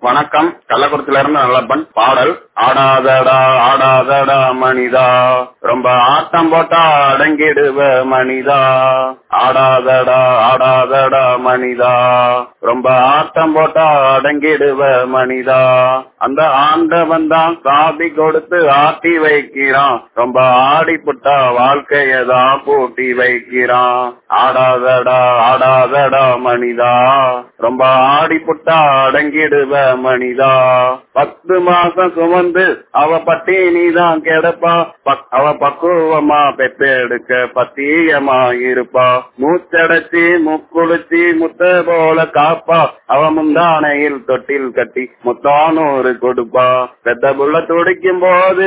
வணக்கம் கள்ளக்குறிச்சில இருந்து நல்லப்பன் பாடல் ஆடாதடா ஆடாதடா மனிதா ரொம்ப ஆட்டம் போட்டா அடங்கிடுவ மனிதா ஆடாதடா ஆடாதடா மனிதா ரொம்ப ஆட்டம் போட்டா அடங்கிடுவ மனிதா அந்த ஆண்டவன் தான் காபி கொடுத்து ஆட்டி வைக்கிறான் ரொம்ப ஆடி புட்டா வாழ்க்கையதான் பூட்டி வைக்கிறான் ஆடாதடா ஆடாதடா மனிதா ரொம்ப ஆடி புட்டா அடங்கிடுவ மனிதா பத்து மாசம் சுமந்து அவ பட்டினி தான் கிடப்பா பக்- அவ பக்குவமா பெத்தெடுக்க பத்தியமா இருப்பா மூச்சடைச்சி முக்குளிச்சி முத்த போல காப்பா அவ முந்தானையில் தொட்டில் கட்டி முத்தானூறு கொடுப்பா பெத்த புள்ள துடிக்கும் போது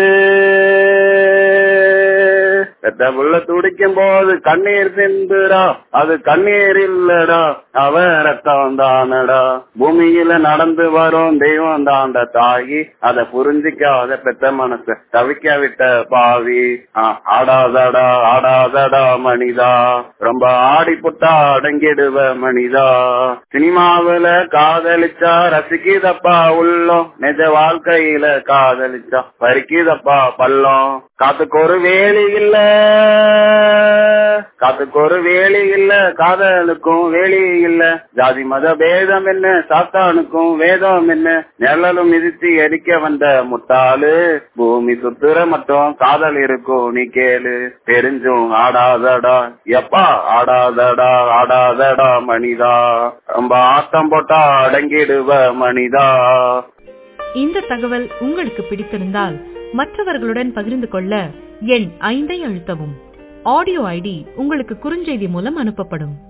பெத்த புள்ள துடிக்கும் போது கண்ணீர் சிந்துடா அது கண்ணீர் இல்லடா அவ ரத்தம் தானடா பூமியில நடந்து வரும் தெய்வம் தாண்ட தாயி அத புரிஞ்சிக்காத பெத்த மனச தவிக்க விட்ட பாவி ஆ, ஆடாதடா ஆடாதடா மனிதா ரொம்ப ஆடி புட்டா அடங்கிடுவ மனிதா சினிமாவுல காதலிச்சா ரசிக்குதப்பா உள்ளம் நிஜ வாழ்க்கையில காதலிச்சா பறிக்குதப்பா பள்ளம் காத்துக்கு ஒரு வேலி இல்ல காத்துக்கு ஒரு வேலி இல்ல காதலுக்கும் வேலி இல்ல ஜாதி மத பேதம் என்ன சாத்தானுக்கும் வேதம் என்ன நிழலும் மிதிச்சு எரிக்க வந்த முட்டாளு பூமி சுத்துற மட்டும் காதல் இருக்கும் நீ கேளு தெரிஞ்சும் ஆடாதடா எப்பா ஆடாதடா ஆடாதடா மனிதா ரொம்ப ஆட்டம் போட்டா அடங்கிடுவ மனிதா இந்த தகவல் உங்களுக்கு பிடித்திருந்தால் மற்றவர்களுடன் பகிர்ந்து கொள்ள எண் ஐந்தை அழுத்தவும் ஆடியோ ஐடி உங்களுக்கு குறுஞ்செய்தி மூலம் அனுப்பப்படும்